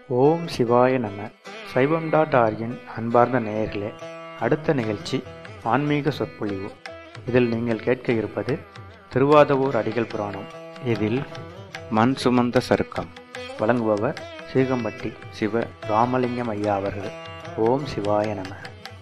ஓம் சிவாய நம சைவம் டாட் ஆர்கின் அன்பார்ந்த நேயர்களே அடுத்த நிகழ்ச்சி ஆன்மீக சொற்பொழிவு இதில் நீங்கள் கேட்க இருப்பது திருவாதவூர் அடிகள் புராணம் இதில் மண் சுமந்த சருக்கம் வழங்குபவர் சீகம்பட்டி சிவ ராமலிங்கம் ஐயா அவர்கள் ஓம் சிவாய நம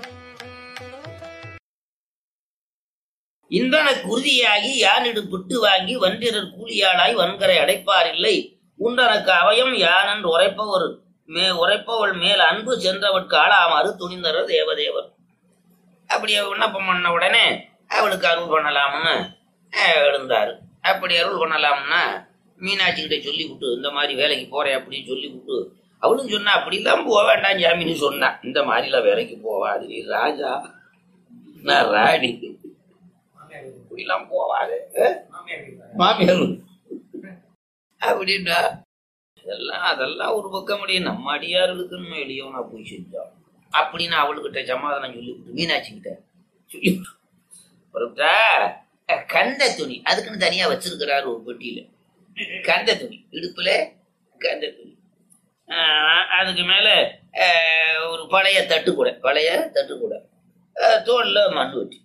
இன்றனக்கு உறுதியாகி யானிடு புட்டு வாங்கி வன்றிரர் கூலியாளாய் வன்கரை அடைப்பாரில்லை உண்டனக்கு அவயம் யானென்று உரைப்பவர் மே உரைப்பவள் மேல் அன்பு சென்றவட்கு ஆளாமாறு துணிந்தவர் தேவதேவர் அப்படி விண்ணப்பம் பண்ண உடனே அவளுக்கு அருள் பண்ணலாம்னு அஹ், எழுந்தாரு அப்படி அருள் பண்ணலாம்னா மீனாட்சி கிட்ட சொல்லி விட்டு இந்த மாதிரி வேலைக்கு போறேன் அப்படின்னு சொல்லி விட்டு அவளும் சொன்னா அப்படிலாம் போக வேண்டாம் ஜாமின்னு சொன்னா இந்த மாதிரிலாம் வேலைக்கு போவாது நீ ராஜா நான் ராணி இப்படிலாம் போவாது மாமியார் அப்படின்னா இதெல்லாம் அதெல்லாம் ஒரு பக்கம் முடியும் நம்ம அடியார்களுக்கு நம்ம எளியவனா போய் செஞ்சோம் அப்படின்னு அவளுக்கிட்ட சமாதானம் சொல்லிவிட்டு மீனாட்சி கிட்ட சொல்லி பொறுத்தா கந்த துணி அதுக்குன்னு தனியா வச்சிருக்கிறாரு ஒரு பெட்டியில கந்த துணி இடுப்புல கந்த துணி ஆஹ் அதுக்கு மேல ஆஹ் ஒரு பழைய தட்டு கூட பழைய தட்டு கூட ஆஹ் தோல்ல மண் வெட்டி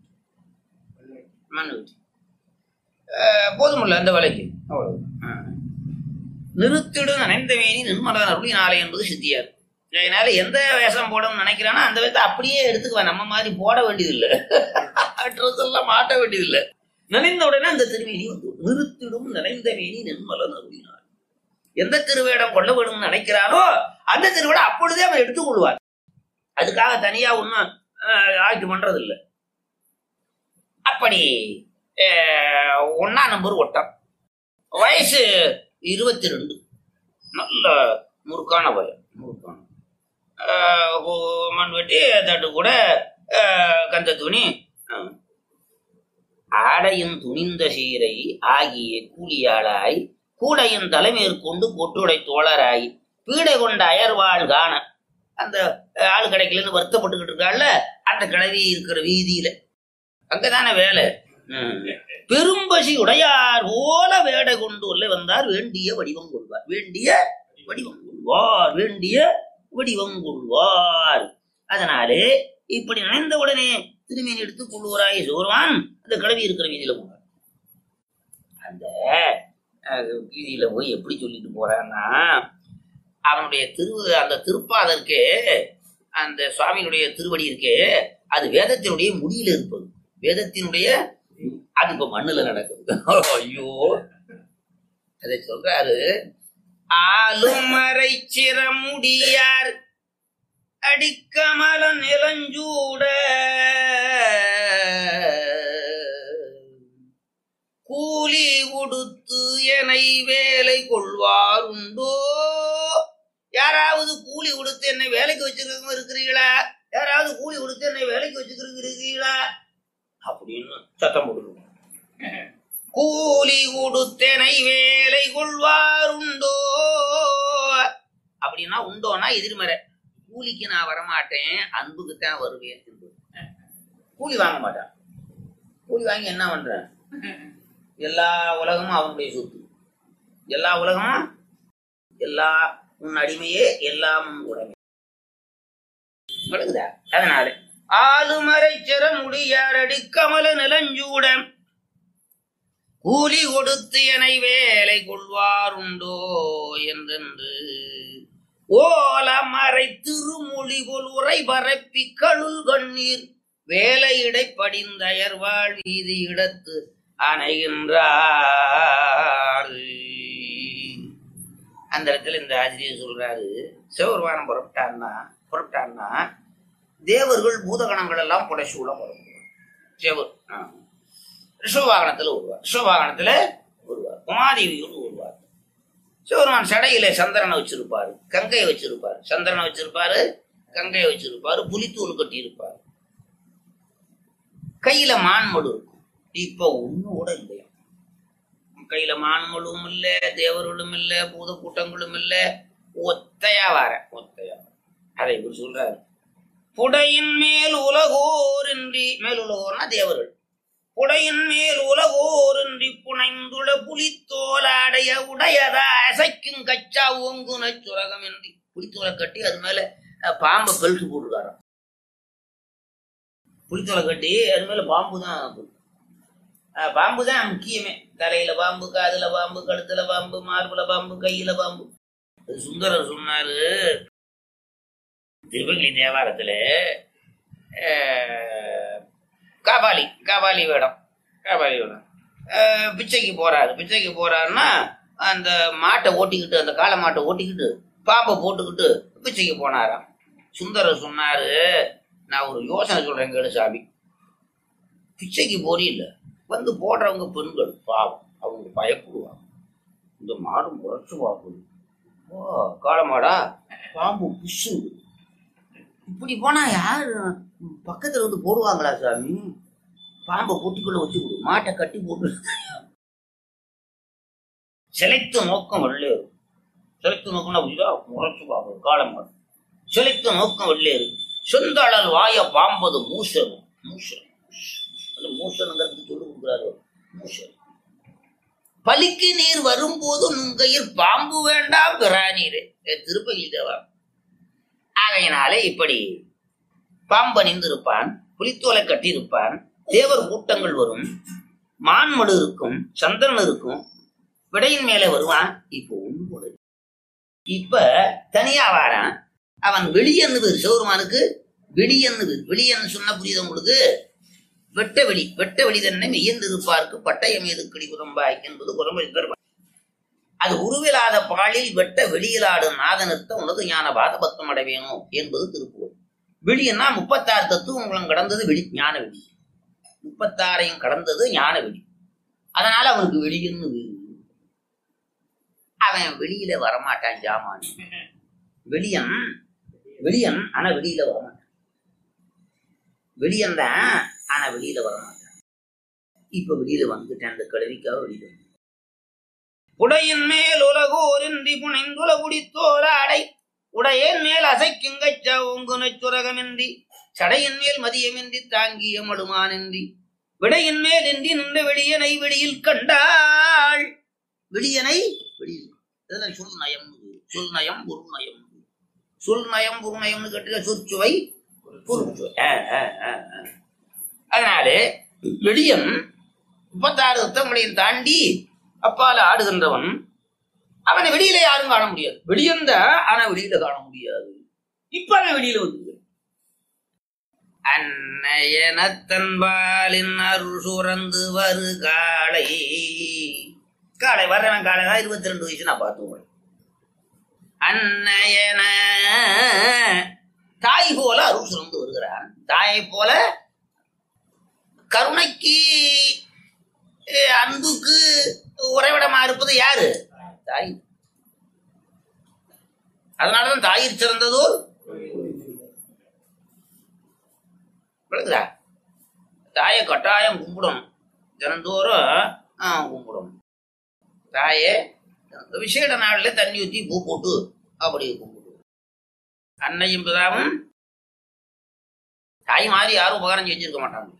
மண் வெட்டி ஆஹ் போதுமில்ல அந்த வேலைக்கு அவ்வளவு ஆஹ். நிறுத்திடும் நனைந்த வேணி நிர்மலன் அருளினாலே என்பது சித்தியார் அதனால எந்த வேஷம் போடணும்னு நினைக்கிறானோ அந்த வேஷத்தை அப்படியே எடுத்துக்குவேன் நம்ம மாதிரி போட வேண்டியதில்லை ட்ரெஸ் எல்லாம் மாட்ட வேண்டியதில்லை நினைந்த உடனே அந்த திருவேணி வந்து நிறுத்திடும் நினைந்த வேணி நிர்மலன் அருளினார் எந்த திருவேடம் கொள்ள வேணும்னு நினைக்கிறானோ அந்த திருவிடம் அப்பொழுதே அவன் எடுத்துக் கொள்வார் அதுக்காக தனியா ஒன்றும் ஆய்ச்சி பண்றது இல்லை அப்படி அஹ், ஒண்ணா நம்பர் ஒட்டம் வயசு இருபத்தி ரெண்டு நல்ல முறுக்கான பயம் முறுக்கான ஆஹ் ஓ- மண் வெட்டி தட்டு கூட ஆஹ் கந்த துணி ஆஹ். ஆடையும் துணிந்த சீரை ஆகிய கூலியாளாய் கூடையும் தலைமேற்கொண்டு பொட்டுடை தோழராய் பீடை கொண்ட அயர்வாள் காண அந்த ஆள் கிடைக்கலன்னு வருத்தப்பட்டுக்கிட்டு இருக்காள்ல அந்த கிழவி இருக்கிற வீதியில அங்கதானே வேலை ம். பெரும்பசி உடையார் போல வேடை கொண்டு உள்ளே வந்தார் வேண்டிய வடிவம் கொள்வார் வேண்டிய வடிவம் கொள்வார் வேண்டிய வடிவம் கொள்வார் அதனாலே இப்படி நினைந்த உடனே திருமீன் எடுத்து கொள்வாராய் சோர்வான் அந்த கிழவி இருக்கிற வீதியில போனார் அந்த அஹ், வீதியில போய் எப்படி சொல்லிட்டு போறான்னா அவனுடைய திரு அந்த திருப்பாதற்கு அந்த சுவாமியினுடைய திருவடி இருக்கே அது வேதத்தினுடைய முடியில இருப்பது வேதத்தினுடைய அது இப்ப மண்ணுல நடக்குது ஐயோ அதை சொல்றாரு ஆளுமறை சிறமுடியார் அடிக்கமல நிலஞ்சூட கூலி உடுத்து என்னை வேலை கொள்வார் உண்டோ யாராவது கூலி கொடுத்து என்னை வேலைக்கு வச்சிருக்கவங்க இருக்கிறீங்களா யாராவது கூலி கொடுத்து என்னை வேலைக்கு வச்சுக்கிறீங்களா அப்படின்னு சத்தம் போடுவோம் கூலி கொடுத்தனை வேலை கொள்வார் உண்டோ அப்படின்னா உண்டோனா எதிர்மறை கூலிக்கு நான் வரமாட்டேன் அன்புக்கு தான் வருவேன் என்பது. கூலி வாங்க மாட்டான் கூலி வாங்கி என்ன பண்றேன் எல்லா உலகமும் அவனுடைய சொத்து எல்லா உலகமும் எல்லா உன் அடிமையே எல்லாம் உன் உடைமை விளங்குதா அதனால ஆளுமறை சிற முடியாரடி கமல நிலஞ்சூடம் கூலி கொடுத்து என்னை வேலை கொள்வார் உண்டோ என்றென்று ஓலமறை திருமொழி கொல் உரை பரப்பி கழுல் கண்ணீர் வேலையிடை படிந்தயர்வாழ் வீதி இடத்து அணைகின்றார் அந்த இடத்துல இந்த ஆசிரியர் சொல்றாரு சிவபெருமானம் புறப்பட்டான்னா புறப்பட்டான்னா தேவர்கள் பூதகணங்கள் எல்லாம் புடைசூட புறப்படுவார் சிவர் ஆ. ரிஷவாகனத்துல வருவார் ரிஷவாகனத்துல வருவார் உமாதேவியோடு வருவார் சிவருமான் சடையில சந்திரனை வச்சிருப்பாரு கங்கையை வச்சிருப்பாரு சந்திரனை வச்சிருப்பாரு கங்கையை வச்சிருப்பாரு புலித்தூள் கட்டி இருப்பாரு கையில மான்மடு இருக்கும் இப்ப ஒண்ணு கூட இல்லையா கையில மான்மழுவும் இல்ல தேவர்களும் இல்ல பூத கூட்டங்களும் இல்ல ஒத்தையா வார ஒத்தையா அதை இவர் சொல்றாரு புடையின் மேல் உலகோர் இன்றி மேல் உலகோர்னா தேவர்கள் புடையின் மேல் உலகோரின்றி புனைந்துள புலித்தோலாடைய உடையதா அசைக்கும் கச்சா ஓங்குன சுரகம் என்று புலித்தோலை கட்டி அது மேல அஹ், பாம்பை பெல்ட் போட்டுருக்காராம் புலித்தோலை கட்டி அது மேல பாம்பு தான் பாம்பு தான் முக்கியமே தலையில பாம்பு காதுல பாம்பு கழுத்துல பாம்பு மார்புல பாம்பு கையில பாம்பு சுந்தரர் சொன்னாரு திருவள்ளி தேவாரத்துல அஹ், காபாலி காபாலி வேடம் காபாலி வேடம் அஹ், பிச்சைக்கு போறாரு பிச்சைக்கு போறாருன்னா அந்த மாட்டை ஓட்டிக்கிட்டு அந்த காளை மாட்டை ஓட்டிக்கிட்டு பாம்பை போட்டுக்கிட்டு பிச்சைக்கு போனாராம் சுந்தரர் சொன்னாரு நான் ஒரு யோசனை சொல்றேன் கேளு சாமி பிச்சைக்கு போறீல்ல வந்து போடுறவங்க பெண்கள் பாவம் அவங்க பயப்படுவாங்க இந்த மாடு முறைச்சு பார்க்குது ஓ காளமாடா பாம்பு புஷுது இப்படி போனா யாரு பக்கத்துல வந்து போடுவாங்களா சாமி பாம்பை பொட்டுக்குள்ள வச்சு விடு மாட்டை கட்டி போட்டு செலைத்த நோக்கம் வெள்ளேறு செலைத்த நோக்கம்னா புரியுதா முறைச்சு பார்க்குது காளமாடு செலைத்த நோக்கம் வெள்ளேறு செந்தளல் வாய பாம்பது மூசன் மூசன் அது மூசனுங்கிறது சொல்லி கொடுக்குறாரு மூசன் பலிக்கு நீர் வரும்போது நுங்கையில் பாம்பு வேண்டாம் பிரானீரே திருப்பதி தேவா ஆகையினாலே இப்படி பாம்பணிந்து இருப்பான் புலித்தோலை கட்டியிருப்பான் தேவர் கூட்டங்கள் வரும் மான்மடு இருக்கும் சந்திரன் இருக்கும் விடையின் மேலே வருவான் இப்போ ஒண்ணு போல இருக்கு. இப்ப தனியா வாரான் அவன் வெளியன்னு பேர் சிவருமானுக்கு வெளியன்னு பேர் வெளியன்னு சொன்னா புரியுது உங்களுக்கு வெட்ட வெளி வெட்ட வெளி தன்னை மெய்யந்திருப்பார்க்கு பட்டயம் எது கிளி குரம்பாய் என்பது குரம்பு அது உருவிலாத பாலில் வெட்ட வெளியிலாடும் நாதனிருத்த உனது ஞான பாதபத்தம் அடைவேணும் என்பது திருப்பூர் வெளியன்னா முப்பத்தாறு தத்துவங்களும் கடந்தது வெளி ஞான வெளி முப்பத்தாறையும் கடந்தது ஞான வெளி அதனால அவனுக்கு வெளியன்னு வேறு. அவன் வெளியில வரமாட்டான் ஜாமான் வெளியன் வெளியன் ஆனா வெளியில வரமாட்டான் வெளியன் தான் ஆனா வெளியில வரமாட்டான் இப்ப வெளியில வந்துட்டேன் அந்த கிழவிக்காக வெளியில வந்துட்டேன். உடையின் மேல் உலகோரின்றி புனைந்துல குடித்தோர அடை உடையேன் மேல் அசைக்குங்கச்ச ஓங்குனச் சுரகமின்றி சடையின் மேல் மதியமின்றி தாங்கிய மடுமானின்றி விடையின் மேல் இன்றி நின்ற வெளியனை வெளியில் கண்டாள் வெளியனை வெளியில் இதெல்லாம் சொல் நயம் சொல் நயம் பொருள் நயம் சொல் நயம் பொருள் நயம்னு கேட்டுக்க சொற்சுவை பொருட்சுவை ஆ, ஆ, ஆ, ஆ. அதனாலே வெளியன் முப்பத்தாறு உத்தமங்களையும் தாண்டி அப்பால ஆடுகின்றவன் அவனை வெளியில யாரும் காண முடியாது வெளியந்த ஆனா வெளியில காண முடியாது இப்ப அவன் வெளியில வந்து அன்னையனத்தன்பாலின் அருள் சுரந்து வரு காளை காளை வர்றவன் காளை தான் இருபத்தி ரெண்டு வயசு நான் பார்த்து அன்னையன தாய் போல அருள் சுரந்து வருகிறான் தாயை போல கருணைக்கு அஹ், அன்புக்கு உறைவிடமா இருப்பது யாரு தாய் அதனாலதான் தாயிற் சிறந்ததோர் விளக்குதா தாயை கட்டாயம் கும்பிடணும் தினந்தோறும் ஆ, கும்பிடணும் தாயே விசேட நாளில் தண்ணி ஊற்றி பூ போட்டு அப்படி கும்பிடுவோம் அன்னையும் பிதாவும் தாய் மாதிரி யாரும் உபகாரம் செஞ்சிருக்க மாட்டாங்க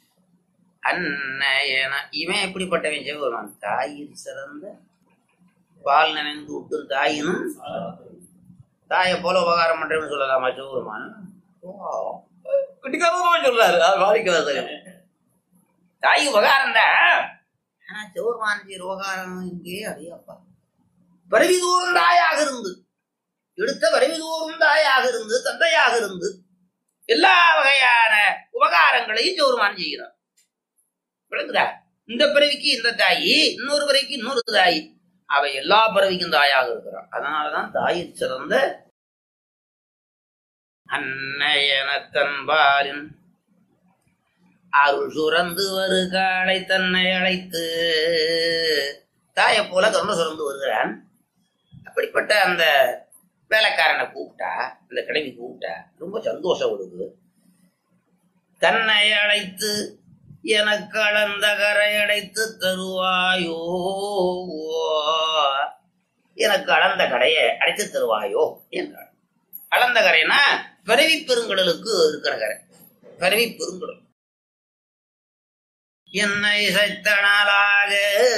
அன்னையன இவன் எப்படிப்பட்டவன் சிவபெருமான் தாயில் சிறந்த பால் நினைந்து விட்டு தாயினும் தாயை போல உபகாரம் பண்றேன்னு சொல்லலாமா சிவபெருமான் கிட்டிக்காரமா சொல்றாரு அது வாடிக்கிறார் தாய் உபகாரம் தான் ஆனா சிவபெருமான் செய்யற உபகாரம் இங்கே அடையப்பா பிறவி தூரம் தாயாக இருந்து எடுத்த பிறவி தூரம் தாயாக இருந்து தந்தையாக இருந்து எல்லா வகையான உபகாரங்களையும் சிவபெருமான் செய்கிறார் விளங்குதா இந்த பிறவிக்கு இந்த தாயி இன்னொரு பிறவிக்கு இன்னொரு தாயி அவ எல்லா பிறவிக்கும் தாயாக இருக்கிறான் அதனாலதான் தாயிற் சிறந்த அன்னையனத்தன்பாரின் அருள் சுரந்து வரு காளை தன்னை அழைத்து தாயை போல கருணை சுரந்து வருகிறான் அப்படிப்பட்ட அந்த வேலைக்காரனை கூப்பிட்டா அந்த கிழவி கூப்பிட்டா ரொம்ப சந்தோஷம் கொடுக்கு தன்னை அழைத்து எனக்கு அளந்த கரை அடைத்து தருவாயோ எனக்கு அளந்த கடையை அடைத்து தருவாயோ என்றாள் அளந்த கரைனா பிறவி பெருங்கடலுக்கு இருக்கிற கரை பிறவி பெருங்கடல் என்னை இசைத்தனாலாக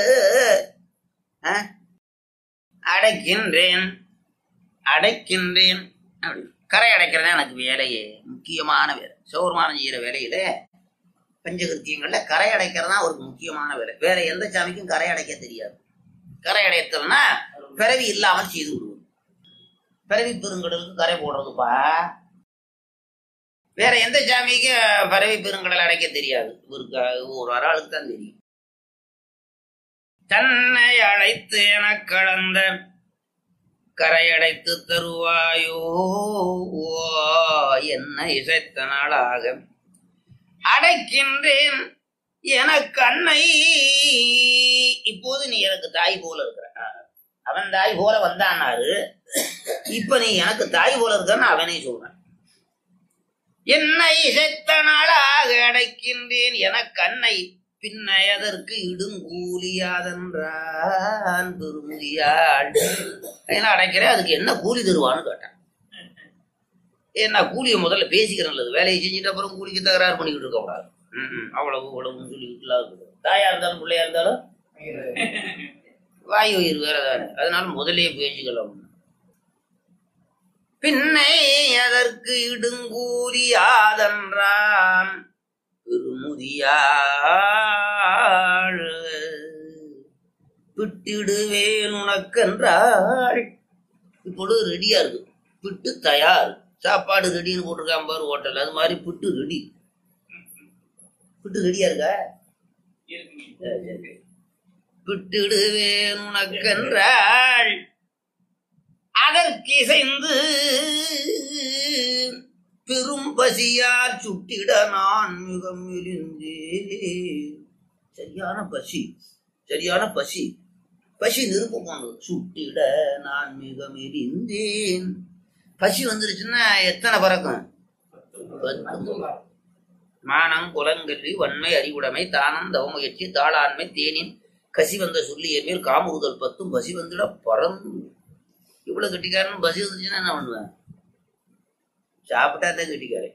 அஹ், அடைக்கின்றேன் அடைக்கின்றேன் அப்படி கரை அடைக்கிறது எனக்கு வேலையே முக்கியமான வேலை சௌர்மானம் செய்யற வேலையில பஞ்சகிருத்தியங்கள்ல கரை அடைக்கிறது தான் ஒரு முக்கியமான வேலை வேற எந்த சாமிக்கும் கரை அடைக்க தெரியாது கரை அடைத்தல்னா பிறவி இல்லாமல் செய்து விடுவது பிறவி பெருங்கடலுக்கு கரை போடுறதுப்பா வேற எந்த சாமிக்கும் பறவை பெருங்கடல் அடைக்க தெரியாது இவருக்கு ஒரு ஒரு ஆளுக்கு தான் தெரியும் தன்னை அழைத்து என கலந்த கரையடைத்து தருவாயோ என்ன இசைத்த நாளாக அடைக்கின்றேன் எனக்கு அன்னை இப்போது நீ எனக்கு தாய் போல இருக்கிற அவன் தாய் போல வந்தானாரு இப்ப நீ எனக்கு தாய் போல இருக்கன்னு அவனே சொல்றான் என்னை இசைத்த நாளாக அடைக்கின்றேன் எனக்கு அன்னை பின்ன எதற்கு இடுங்கூலியாதென்றான் பெருமுதியாள் என்ன அடைக்கிறேன் அதுக்கு என்ன கூலி தருவான்னு கேட்டான் என்ன கூலியை முதல்ல பேசிக்கிறேன் நல்லது வேலையை செஞ்சுட்டு அப்புறம் கூலிக்கு தகராறு பண்ணிக்கிட்டு இருக்க கூடாது ம், அவ்வளவு இவ்வளவுன்னு சொல்லிக்கிட்டுலாம் இருக்கக்கூடாது. தாயா இருந்தாலும் பிள்ளையா இருந்தாலும் வாயு உயிர் வேற தானே அதனால முதல்லயே பேசிக்கலாம் பின்னை அதற்கு இடுங்கூலியாதென்றான் பெருமுதியாள் பிட்டிடுவேன் உனக்கென்றாள் இப்பொழுது ரெடியா இருக்கு பிட்டு தயார் சாப்பாடு ரெடின்னு போட்டிருக்கான் பாரு ஹோட்டல் அது மாதிரி பிட்டு ரெடி பிட்டு ரெடியா இருக்கா சரி, சரி. பிட்டிடுவேன் உனக்கென்றாள் அதற்கிசைந்து பெரும் பசியால் சுட்டிட நான் மிகம் மெலிந்தேன் சரியான பசி சரியான பசி பசி நெருப்பு போனது சுட்டிட நான் மிக மெலிந்தேன் பசி வந்துருச்சுன்னா எத்தனை பறக்கும் பத்து. மானம் குலங்கல்வி வன்மை அறிவுடைமை தானம் தவமுயற்சி தாளாண்மை தேனின் கசி வந்த சொல்லிய மேல் காமுறுதல் பத்தும் பசி வந்துட பறந்து இவ்வளவு கெட்டிக்காரன் பசி வந்துச்சுன்னா என்ன பண்ணுவேன் சாப்பிட்டாதான் கெட்டிக்காரன்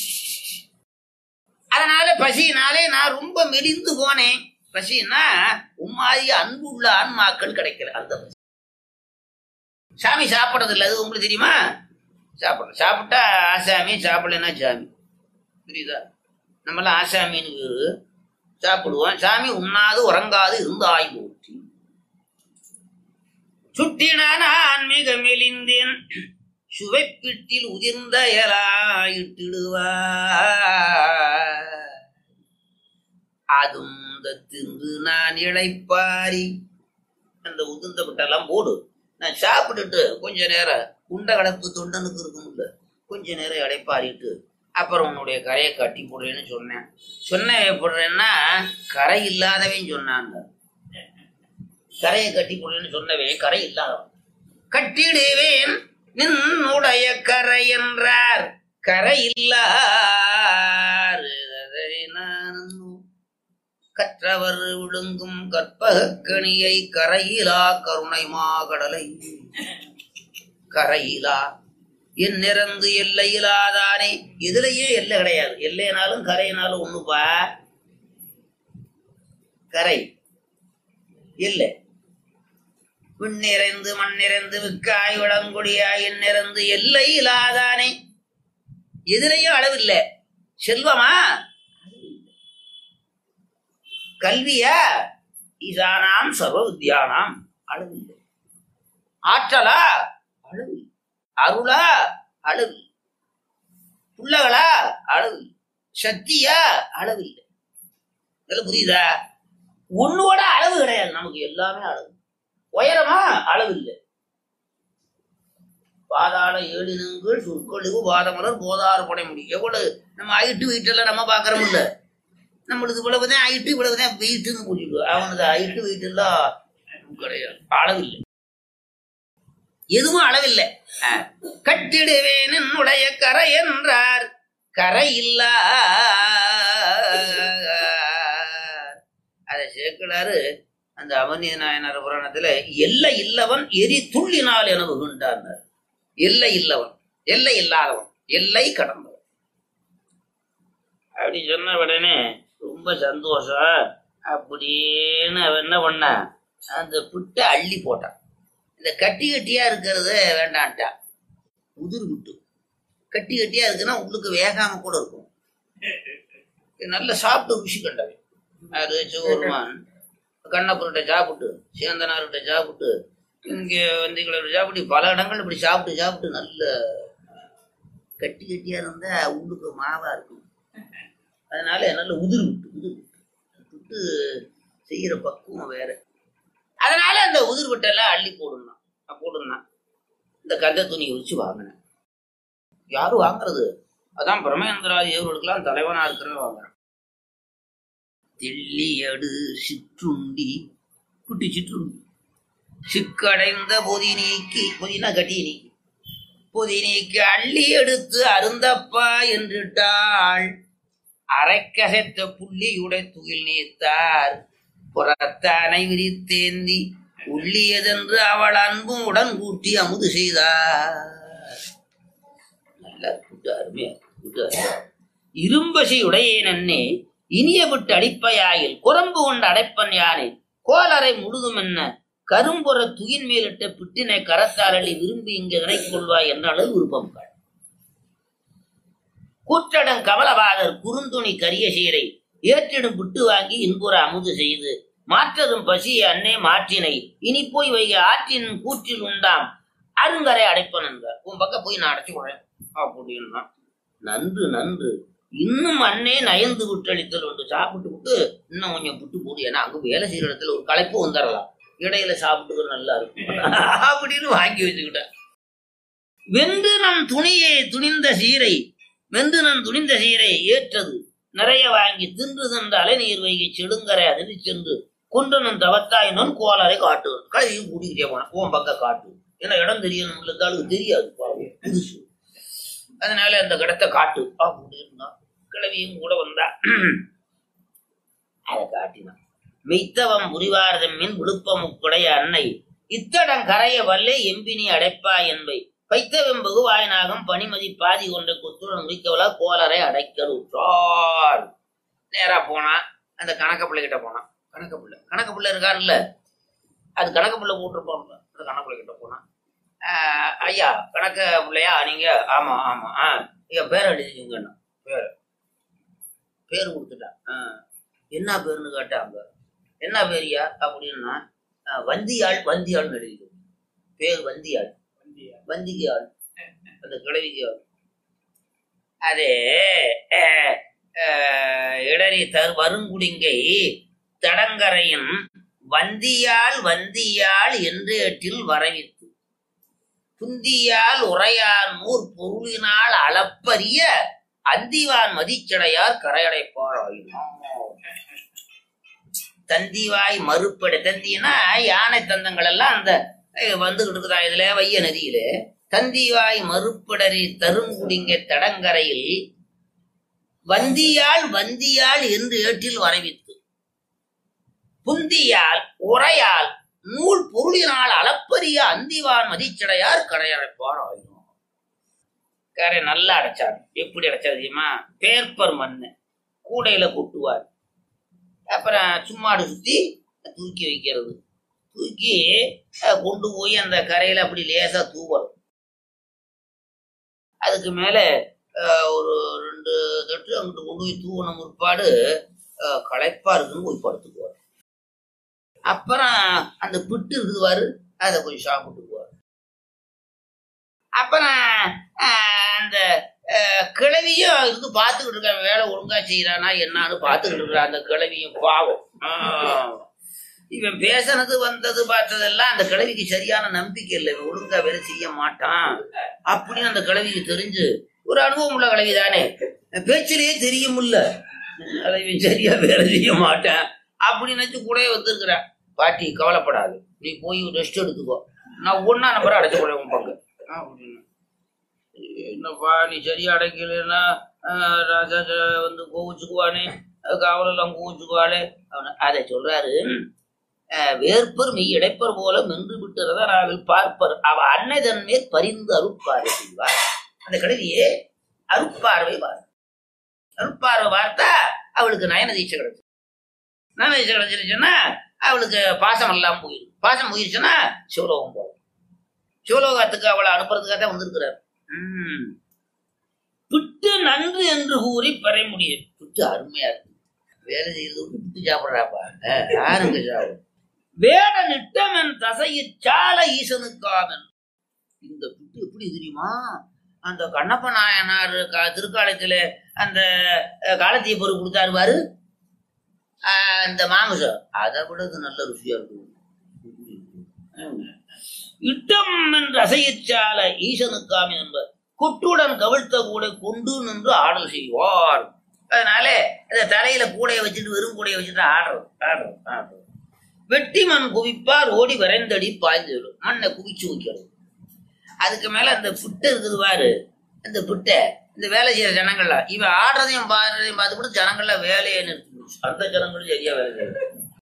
அதனால பசியினாலே நான் ரொம்ப மெலிந்து போனேன் பசின்னா உம்மாதிரி அன்புள்ள ஆன்மாக்கள் கிடைக்கல அந்த பசி சாமி சாப்பிடறது இல்லை அது உங்களுக்கு தெரியுமா சாப்பிட சாப்பிட்டா ஆசாமி சாப்பிடலன்னா சாமி புரியுதா நம்மளாம் ஆசாமின்னு பேரு. சாப்பிடுவோம் சாமி உண்ணாது உறங்காது இருந்து ஆய் போற்றி சுட்டினான் ஆன்மீக மெலிந்தேன் சுவைப்பிட்டில் உதிர்ந்த எலாயிட்டிடுவார் அதும் தின்று நான் இழைப்பாரி அந்த உதிர்ந்த விட்டெல்லாம் போடு நான் சாப்பிட்டுட்டு கொஞ்ச நேரம் உண்ட கலப்பு தொண்டனுக்கு இருக்கும்ல கொஞ்ச நேரம் இடைப்பாரிட்டு அப்புறம் உன்னுடைய கரையை கட்டி போடுறேன்னு சொன்னேன் சொன்ன எப்படின்னா கரை இல்லாதவன் சொன்னாங்க கரையை கட்டி போடுறேன்னு சொன்னவன் கரை இல்லாதவன் கட்டிடுவேன் நின்னுடைய கரை என்றார் கரை இல்லார் கற்றவர் விழுங்கும் கற்பகக்கணியை கரையிலா கருணை மாகடலை கரையிலா என் நிறந்து எல்லையிலாதானே இதுலயே எல்லை கிடையாது எல்லைனாலும் கரையினாலும் ஒண்ணுப்பா கரை இல்லை விண் நிறைந்து மண் நிறைந்து விக்காய் விளங்குடியாய் என் நிறைந்து எல்லை இல்லாதானே எதிரையும் அளவில்லை செல்வமா கல்வியா ஈசானாம் சர்வ வித்யானாம் அளவில்லை ஆற்றலா அளவு அருளா அளவு புள்ளகளா அளவு சக்தியா அளவு இல்லை இதெல்லாம் புரியுதா ஒன்னோட அளவு கிடையாது நமக்கு எல்லாமே அளவு உயரமா அளவு இல்லை பாதாள ஏழினங்கள் சொற்கழிவு பாதமலர் போதாறு படை முடியும் எவ்வளவு நம்ம ஐட்டு வீட்டெல்லாம் நம்ம பாக்குறோம் இல்ல நம்மளுக்கு இவ்வளவுதான் ஐட்டு இவ்வளவுதான் வெயிட்டுன்னு புரியுது அவனது ஐட்டு வெயிட் எல்லாம் கிடையாது அளவில்லை எதுவும் அளவில்லை அஹ், கட்டிடுவேன் என்னுடைய கரை என்றார் கரை இல்ல அதை சேர்க்கிறாரு அந்த அவனிய நாயனார் புராணத்துல எல்லை இல்லவன் எரி துள்ளினால் என புகுண்டார் எல்லை இல்லவன் எல்லை இல்லாதவன் எல்லை கடந்தவன் அப்படி சொன்ன உடனே ரொம்ப ரொம்ப சந்தோஷம் அப்படின்னு அவன் என்ன பண்ணா அந்த புட்டை அள்ளி போட்டான் இந்த கட்டி கட்டியா இருக்கிறத வேண்டான்ட்டான் உதிர் விட்டு கட்டி கட்டியா இருக்குன்னா உள்ளுக்கு வேகாம கூட இருக்கும் இது நல்ல சாப்பிட்டு ருசி கண்டவன் அது சிவருமான் கண்ணப்பர்கிட்ட சாப்பிட்டு சேந்தனார்கிட்ட சாப்பிட்டு இங்க வந்திகளோட சாப்பிட்டு பல இடங்கள் இப்படி சாப்பிட்டு சாப்பிட்டு நல்ல கட்டி கட்டியா இருந்தா உள்ளுக்கு மாவா இருக்கும் அதனால நல்ல உதிர் விட்டு உதிர் விட்டு விட்டு செய்யற பக்குவம் வேற அதனால அந்த உதிர் விட்டெல்லாம் அள்ளி போடணும் போடணும் இந்த கந்த துணியை வச்சு வாங்கினேன் யாரும் வாங்குறது அதான் பிரமேந்திராதி தேவர்களுக்கெல்லாம் தலைவனா இருக்கிறவங்க வாங்குறான் தெள்ளியடு சிற்றுண்டி குட்டி சிற்றுண்டி சிக்கடைந்த பொதி நீக்கி பொதினா கட்டி நீக்கி பொதி நீக்கி அள்ளி எடுத்து அருந்தப்பா என்றிட்டாள் அரைக்கசைத்த புள்ளியுடை துகில் நீத்தார் புறத்தானை விரித்தேந்தி உள்ளியதென்று அவள் அன்பும் உடன் கூட்டி அமுது செய்தார் நல்லா கூட்டு அருமையா கூட்டு அருமையா. இரும்பசி உடையேன் அன்னே இனிய விட்டு அடிப்பையாயில் குரம்பு கொண்டு அடைப்பன் யானே கோலரை முழுதும் என்ன கரும்புற துயின் மேலிட்ட பிட்டினை கரத்தால் அள்ளி விரும்பி இங்கு இணைக் கொள்வாய் என்ற அளவு விருப்பம் காள் கூற்றடன் கமலபாதர் குறுந்துணி கரிய சீரை ஏற்றிடும் புட்டு வாங்கி இன்புற அமுது செய்து மாற்றதும் பசியை அன்னே மாற்றினை இனி போய் வைக ஆற்றின் கூற்றில் உண்டாம் அருங்கரை அடைப்பன் என்றார் உன் பக்கம் போய் நான் அடைச்சு விடுறேன் அப்படின்னா நன்று நன்று இன்னும் அண்ணே நயந்து விட்டளித்தல் ஒன்று சாப்பிட்டு விட்டு இன்னும் கொஞ்சம் புட்டு போடு ஏன்னா அங்க வேலை செய்யற இடத்துல ஒரு களைப்பு வந்துடலாம் இடையில சாப்பிட்டுக்க நல்லா இருக்கும் அப்படின்னு வாங்கி வச்சுக்கிட்டேன் வென்று நம் துணியை துணிந்த சீரை வெந்து நம் துணிந்த சீரை ஏற்றது நிறைய வாங்கி தின்று தின்று அலைநீர் வைகை செடுங்கரை அதிரி சென்று குன்றனும் தவத்தாயினும் கோலரை காட்டு கழுவியும் கூட்டிக்கிட்டே போனான் உன் பக்கம் காட்டு ஏன்னா இடம் தெரியணும் இருந்தாலும் தெரியாது பாவம், புதுசு அதனால அந்த இடத்தை காட்டு அப்படின்னா கிழவியும் கூட வந்தா அதை காட்டினான் மெய்த்தவம் புரிவாரதம் மின் விழுப்பமுக்குடைய அன்னை இத்தடம் கரைய வல்லே எம்பினி அடைப்பா என்பை பைத்தவம் பகுவாயனாகம் பனிமதி பாதி கொண்ட கொத்துடன் முடிக்கவளா கோலரை அடைக்கல் உற்றார் நேரா போனா அந்த கணக்க பிள்ளைகிட்ட போனான் கணக்க பிள்ளை கணக்க பிள்ளை இருக்காருல்ல அது கணக்க பிள்ளை போட்டிருப்போம்ல அந்த கணக்க பிள்ளை கிட்ட போனான் ஆஹ் ஐயா கணக்க பிள்ளையா நீங்க ஆமா ஆமா ஆ ஐயா பேர் எழுதிச்சுங்கண்ணா பேர் பேர் கொடுத்துட்டான் ஆஹ் என்ன பேருன்னு கேட்டாங்க என்ன பேரியா அப்படின்னா ஆஹ் வந்தியாள் வந்தியாள்னு எழுதிது பேர் வந்தியாள் வந்திக்கு ஆள் அந்த கிழவிக்கு ஆள் அதே அஹ், அஹ், இடறி தரு வருங்குடிங்கை தடங்கரையும் வந்தியாள் வந்தியாள் என்று எட்டில் வரவித்து புந்தியால் உரையார் நூற் பொருளினால் அளப்பரிய அந்திவான் மதிச்சடையார் கரையடைப்பார் ஆயினும் தந்திவாய் மறுப்படை தந்தினா யானை தந்தங்கள் எல்லாம் அந்த அஹ், வந்துகிட்டு இருக்குதா இதுல வைய நதியில தந்திவாய் மறுப்படரி தருங்குடிங்க தடங்கரையில் வந்தியாள் வந்தியாள் என்று ஏற்றில் வரவித்து புந்தியால் உரையால் நூல் பொருளினால் அளப்பரிய அந்திவான் மதிச்சடையார் கரையடைப்பார் ஆயினும் கரை நல்லா அடைச்சார் எப்படி அடைச்சார் தெரியுமா பேப்பர் மண்ணு கூடையில கொட்டுவார் அப்புறம் சும்மாடு சுத்தி தூக்கி வைக்கிறது தூக்கி அஹ், கொண்டு போய் அந்த கரையில அப்படி லேசா தூவணும் அதுக்கு மேல அஹ், ஒரு ரெண்டு தட்டு அங்கிட்டு கொண்டு போய் தூவன முற்பாடு அஹ், களைப்பா இருக்குன்னு போய் படுத்துக்குவார் அப்புறம் அந்த பிட்டு இருக்குதுவாரு அதை கொஞ்சம் சாப்பிட்டுக்குவார் அப்புறம் அஹ், அந்த அஹ், கிழவியும் இருந்து பார்த்துக்கிட்டு இருக்க வேலை ஒழுங்கா செய்யறானா என்னன்னு பார்த்துக்கிட்டு இருக்கிற அந்த கிழவியும் பாவம் ஆஹ். இவன் பேசுனது வந்தது பார்த்ததெல்லாம் அந்த கிழவிக்கு சரியான நம்பிக்கை இல்லை இவன் ஒழுங்கா வேலை செய்ய மாட்டான் அப்படின்னு அந்த கிழவிக்கு தெரிஞ்சு ஒரு அனுபவம் உள்ள கிழவி தானே பேச்சிலேயே தெரியுமில்ல கிழவி சரியா வேலை செய்ய மாட்டேன் அப்படின்னு நினைச்சு கூடவே வந்திருக்கிறேன் பாட்டி கவலைப்படாது நீ போய் ரெஸ்ட் எடுத்துக்கோ நான் ஒன்னா நம்பரை அடைச்சு கூட உன் பங்கு அப்படின்னு என்னப்பா நீ சரியா அடைக்கலைன்னா ஆஹ், ராஜா ச- வந்து கோவிச்சுக்குவானே காவலெல்லாம் கோவிச்சுக்குவாளே அவனு அதை சொல்றாரு ஆஹ், வேற்பர் மெய் இடைப்பர் போல மென்று விட்டுறத நாவில் பார்ப்பர் அவ அன்னை தன் மேல் பரிந்து அருட்பார்வை செய்வார் அந்த கடையிலேயே அருட்பார்வை பார் அருட்பார்வை பார்த்தா அவளுக்கு நயன தீட்சை கிடைச்சு நயன தீட்சை கிடைச்சிருச்சுன்னா அவளுக்கு பாசம் எல்லாம் போயிடும் பாசம் போயிருச்சுன்னா சிவலோகம் போகும் சிவலோகத்துக்கு அவளை அனுப்புறதுக்காக தான் வந்திருக்கிறார் உம். பிட்டு நன்று என்று கூறி பெற முடியும் பிட்டு அருமையா இருக்கு வேலை செய்யறது விட்டு பிட்டு சாப்பிடுறாப்பா அஹ், யாருங்க சாப்பிடும் வேட நிட்டமன் தசையிற் சால ஈசனுக்காமன் இந்த பிட்டு எப்படி தெரியுமா அந்த கண்ணப்ப நாயனார் கா- திருக்காலத்துல அந்த அஹ், காலத்தீய பொருள் கொடுத்தாரு பாரு அஹ், அந்த மாமிசம் அதை விட இது நல்ல ருசியா இருக்கும் இட்டம் என்று அசையச்சால ஈசனுக்காமி என்பர் குட்டுடன் கவிழ்த்த கூட கொண்டு நின்று ஆடல் செய்வார் அதனால இந்த தலையில கூடைய வச்சுட்டு வெறும் கூடைய வச்சுட்டு ஆடுறது ஆடுறது ஆடுறது வெட்டி மண் குவிப்பார் ஓடி விரைந்தடி பாய்ந்து விடும் மண்ணை குவிச்சு வைக்கிறது அதுக்கு மேல அந்த புட்டு இருக்குது பாரு இந்த புட்டை இந்த வேலை செய்யற ஜனங்கள்லாம் இவன் ஆடுறதையும் பாடுறதையும் பார்த்துக்கிட்டு ஜனங்கள்லாம் வேலையை நிறுத்தி போச்சு. அந்த ஜனங்களும் சரியா வேலை செய்யறது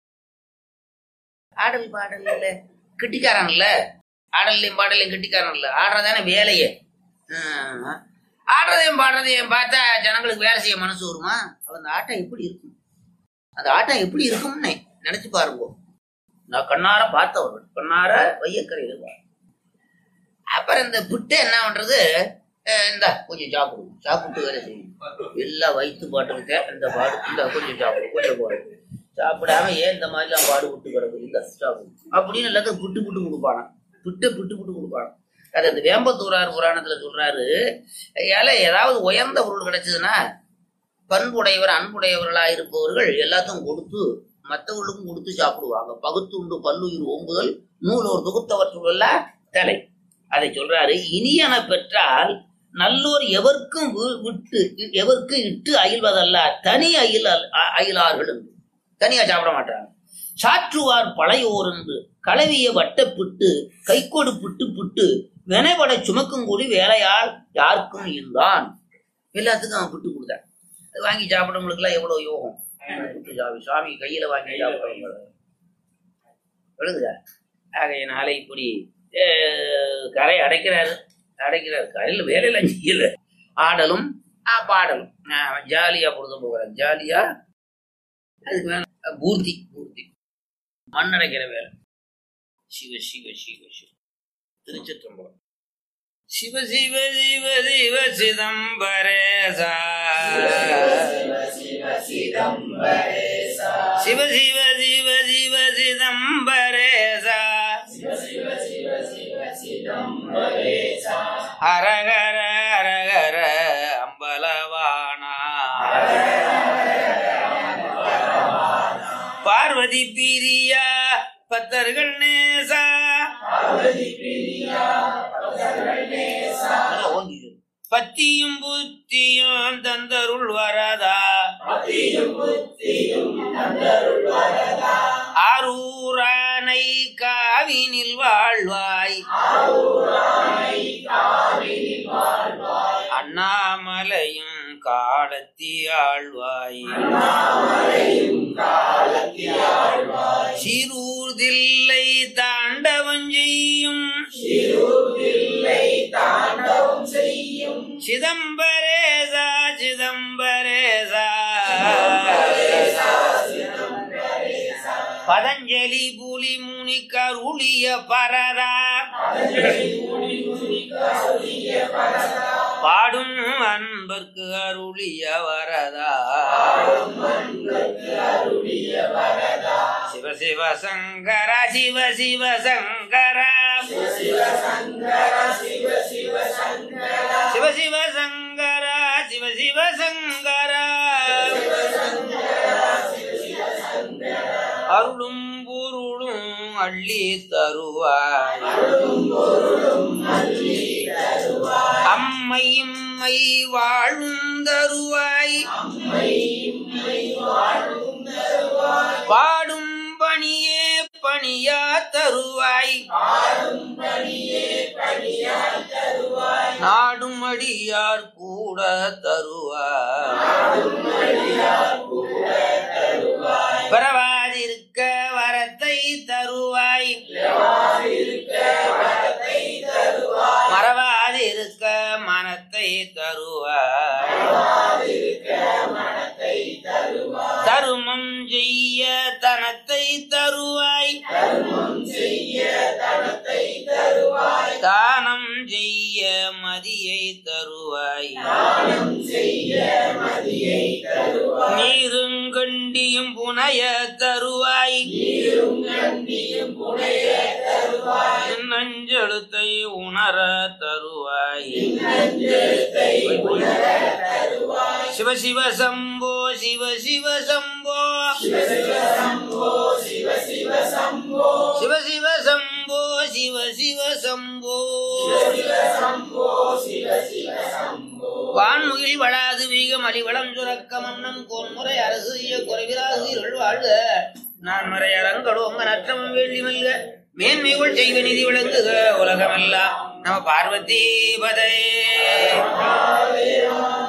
ஆடல் பாடல் இல்ல கிட்டிக்காரன்ல ஆடல்லையும் பாடலையும் கிட்டிக்காரன் இல்ல ஆடுறதானே வேலையே ஆஹ். ஆடுறதையும் பாடுறதையும் பார்த்தா ஜனங்களுக்கு வேலை செய்ய மனசு வருமா அப்ப அந்த ஆட்டம் எப்படி இருக்கும் அந்த ஆட்டம் எப்படி இருக்கும்னு நினைச்சு பாருங்க நான் கண்ணார பார்த்தவர்கள் கண்ணார வையக்கரையில் பார்த்தேன். அப்புறம் இந்த புட்டை என்ன பண்றது அஹ் இந்தா கொஞ்சம் சாப்பிடும் சாப்பிட்டு வேலை செய்யும் எல்லாம் வயிற்று பாட்டுக்கிட்ட இந்த பாடு இந்த கொஞ்சம் சாப்பிடும் கொஞ்சம் பாடு சாப்பிடாம ஏன் இந்த மாதிரிலாம் பாடு விட்டு கிடக்குது இந்த சாப்பிடும் அப்படின்னு எல்லாத்துக்கும் புட்டு புட்டு கொடுப்பானா புட்டு புட்டு புட்டு கொடுப்பானா அது அந்த வேம்பத்தூரார் புராணத்துல சொல்றாரு ஏல ஏதாவது உயர்ந்த பொருள் கிடைச்சதுன்னா பண்புடையவர் அன்புடையவர்களா இருப்பவர்கள் எல்லாத்தையும் கொடுத்து மற்றவர்களுக்கும் கொடுத்து சாப்பிடுவாங்க பகுத்து உண்டு பல்லுயிர் ஓம்புதல் நூலோர் தொகுத்தவற்றுள்ள தலை அதை சொல்றாரு இனியன பெற்றால் நல்லோர் எவர்க்கும் வி- விட்டு எவருக்கு இட்டு அயில்வதல்ல தனி அயில் அல்- அ- அயிலார்கள் என்று தனியா சாப்பிட மாட்டாங்க சாற்றுவார் பழையோர் என்று கலவிய வட்டப்பிட்டு கைக்கொடு புட்டு புட்டு வினைபட சுமக்கும் கூடி வேலையால் யாருக்கும் இருந்தான் எல்லாத்துக்கும் அவன் புட்டு கொடுத்தான் அது வாங்கி சாப்பிடுறவங்களுக்கு எல்லாம் எவ்வளவு யோகம் புட்டு சாமி சாமி கையில வாங்கி சாப்பிடுறவங்க விழுகுதா ஆகையினால இப்படி அஹ், கரை அடைக்கிறாரு அடைக்கிறாரு கரையில் வேலையெல்லாம் செய்யல ஆடலும் ஆ, பாடலும் ஆஹ், ஜாலியா பொழுது போகிறார் ஜாலியா அதுக்கு மேல அஹ், பூர்த்தி பூர்த்தி மண் அடைக்கிற வேலை சிவ சிவ சிவ சிவ திருச்சிற்றம்பலம் சிவ சிவ சிவ சிவ சிதம்பரேசா சிவ சிவ சிவ சிவ சிதம்பரேசா ஹரஹர ஹரஹர அம்பலவானா பார்வதி பிரியா பத்தர்கள் நேசா நல்லா ஓங்கி சொல்லு. பத்தியும் புத்தியும் தந்தருள் வரதா ஆரூரானை காவினில் வாழ்வாய் அண்ணாமலையும் காலத்தி ஆழ்வாய் சீரூர்தில்லை தாண்டவம் செய்யும் சிதம்பரேசா சிதம்பரேசா பதஞ்சலி புலி முனி கருளிய பரதா பாடும் அன்பர்க்கு அருளிய வரதா சிவ சிவ சங்கர சிவ சிவ சங்கர சிவ சிவ சங்கர சிவ சிவ சங்கர அருளும் பொருளும் அள்ளி தருவாய் அம்மையும் மை வாழும் தருவாய் பாடும் பணியே பணியா தருவாய் நாடும் அடியார் கூட தருவாய் பிறவாதிருக்க வரத்தை தருவாய் மறவாதிருக்க மறவாதிருக்க மனத்தை தருவாய் தருமம் செய்ய தனத்தை தருவாய் தானம் செய்ய மதியை தருவாய் நீருங்கண்டியும் புனைய தருவாய் நஞ்செழுத்தை உணர தருவாய் சிவ சிவ சம்போ சிவ சிவ சம்போ சிவ சிவ சம்போ சிவ சிவ சம்போ வான்முகில் வளாது வீகம் அடிவளம் சுரக்க மன்னம் கோன்முறை அரசு குறைவிராது இருள் வாழ்க நான் மறை அரங்கடோங்க நற்றமம் வேள்வி மல்க மேன்மைகள் செய்வ நிதி விளங்குக உலகமெல்லாம் நம பார்வதி பதே